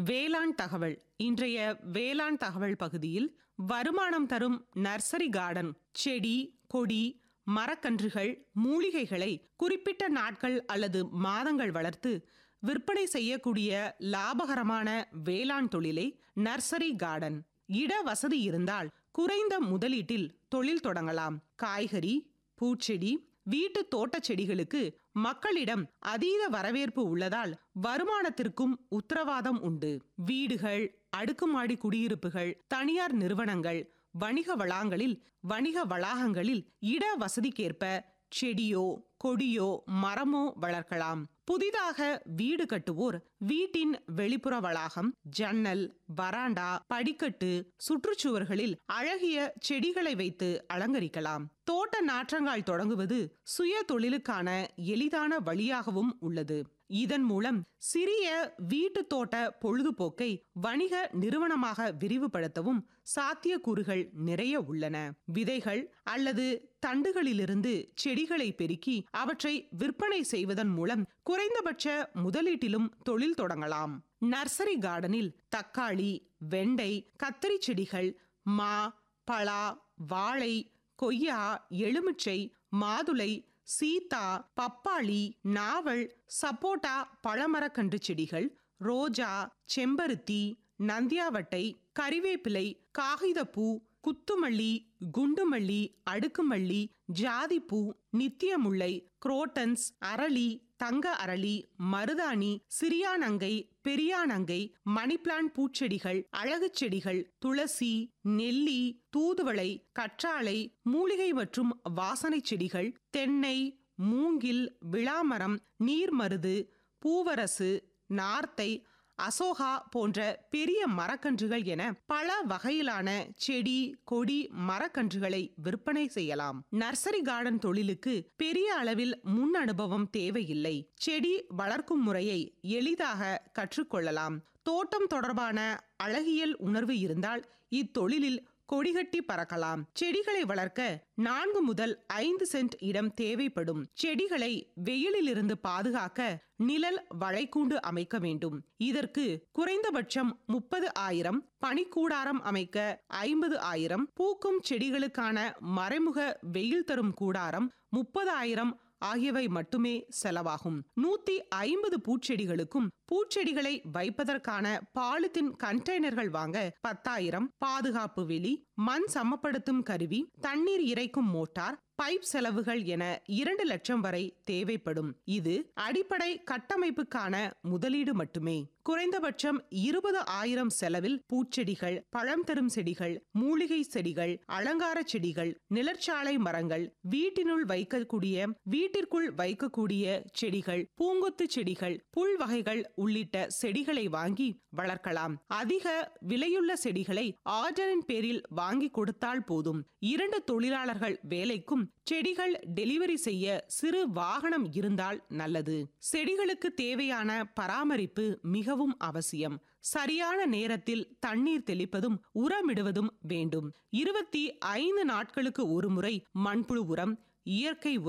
வேளாண் தகவல் இன்றைய வேளாண் தகவல் பகுதியில் வருமானம் தரும் நர்சரி கார்டன் செடி கொடி மரக்கன்றுகள் மூலிகைகளை குறிப்பிட்ட நாட்கள் அல்லது மாதங்கள் வளர்த்து விற்பனை செய்யக்கூடிய லாபகரமான வேளாண் தொழிலை நர்சரி கார்டன் இட வசதி இருந்தால் குறைந்த முதலீட்டில் தொழில் தொடங்கலாம் காய்கறி பூச்செடி வீட்டு தோட்டச் செடிகளுக்கு மக்களிடம் அதீத வரவேற்பு உள்ளதால் வருமானத்திற்கும் உத்தரவாதம் உண்டு வீடுகள் அடுக்குமாடி குடியிருப்புகள் தனியார் நிறுவனங்கள் வணிக வளாகங்களில் வணிக வளாகங்களில் இட வசதிக்கேற்ப செடியோ கொடியோ மரமோ வளர்க்கலாம் புதிதாக வீடு கட்டுவோர் வீட்டின் வெளிப்புற வளாகம் ஜன்னல் வராண்டா படிக்கட்டு சுற்றுச்சுவர்களில் அழகிய செடிகளை வைத்து அலங்கரிக்கலாம் தோட்ட நாற்றங்கால் தொடங்குவது சுய தொழிலுக்கான எளிதான வழியாகவும் உள்ளது இதன் மூலம் சிறிய வீட்டு தோட்ட பொழுதுபோக்கை வணிக நிறுவனமாக விரிவுபடுத்தவும் சாத்தியக்கூறுகள் நிறைய உள்ளன விதைகள் அல்லது தண்டுகளிலிருந்து செடிகளை பெருக்கி அவற்றை விற்பனை செய்வதன் மூலம் குறைந்தபட்ச முதலீட்டிலும் தொழில் தொடங்கலாம் நர்சரி கார்டனில் தக்காளி வெண்டை கத்தரி செடிகள் மா பலா வாழை கொய்யா எலுமிச்சை மாதுளை சீதா பப்பாளி நாவல் சப்போட்டா பழமரக்கன்று செடிகள் ரோஜா செம்பருத்தி நந்தியாவட்டை கறிவேப்பிலை காகிதப்பூ குத்துமல்லி குண்டுமல்லி அடுக்குமல்லி ஜாதிப்பூ நித்தியமுல்லை குரோட்டன்ஸ் அரளி தங்க அரளி மருதாணி சிறியானங்கை பெரியானங்கை மணி பிளான்ட் பூச்செடிகள் அழகுச் செடிகள் துளசி நெல்லி தூதுவளை கற்றாழை மூலிகை மற்றும் வாசனை செடிகள் தென்னை மூங்கில் விளாமரம் நீர்மருது பூவரசு நார்த்தை அசோகா போன்ற பெரிய மரக்கன்றுகள் என பல வகையிலான செடி கொடி மரக்கன்றுகளை விற்பனை செய்யலாம் நர்சரி கார்டன் தொழிலுக்கு பெரிய அளவில் முன் அனுபவம் தேவையில்லை செடி வளர்க்கும் முறையை எளிதாக கற்றுக்கொள்ளலாம் தோட்டம் தொடர்பான அழகியல் உணர்வு இருந்தால் இத்தொழிலில் கொடிகட்டி பறக்கலாம் செடிகளை வளர்க்க நான்கு முதல் ஐந்து சென்ட் இடம் தேவைப்படும் செடிகளை வெயிலிலிருந்து பாதுகாக்க நிழல் வளைக்கூண்டு அமைக்க வேண்டும் இதற்கு குறைந்தபட்சம் முப்பது ஆயிரம் பனிக்கூடாரம் அமைக்க ஐம்பது ஆயிரம் பூக்கும் செடிகளுக்கான மறைமுக வெயில் தரும் கூடாரம் முப்பதாயிரம் ஆகியவை மட்டுமே செலவாகும் நூத்தி ஐம்பது பூச்செடிகளுக்கும் பூச்செடிகளை வைப்பதற்கான பாலித்தீன் கண்டெய்னர்கள் வாங்க பத்தாயிரம் பாதுகாப்பு வெளி மண் சமப்படுத்தும் கருவி தண்ணீர் இறைக்கும் மோட்டார் பைப் செலவுகள் என இரண்டு லட்சம் வரை தேவைப்படும் இது அடிப்படை கட்டமைப்புக்கான முதலீடு மட்டுமே குறைந்தபட்சம் இருபது ஆயிரம் செலவில் பூச்செடிகள் பழம் தரும் செடிகள் மூலிகை செடிகள் அலங்கார செடிகள் நிழற்சாலை மரங்கள் வீட்டினுள் வைக்கக்கூடிய வீட்டிற்குள் வைக்கக்கூடிய செடிகள் பூங்கொத்து செடிகள் புல் வகைகள் உள்ளிட்ட செடிகளை வாங்கி வளர்க்கலாம் அதிக விலையுள்ள செடிகளை ஆர்டரின் பேரில் வாங்கி கொடுத்தால் போதும் இரண்டு தொழிலாளர்கள் வேலைக்கும் செடிகள் டெலிவரி செய்ய சிறு வாகனம் இருந்தால் நல்லது செடிகளுக்கு தேவையான பராமரிப்பு மிகவும் அவசியம் சரியான நேரத்தில் தண்ணீர் தெளிப்பதும் உரமிடுவதும் வேண்டும் இருபத்தி ஐந்து நாட்களுக்கு ஒருமுறை மண்புழு உரம் இயற்கை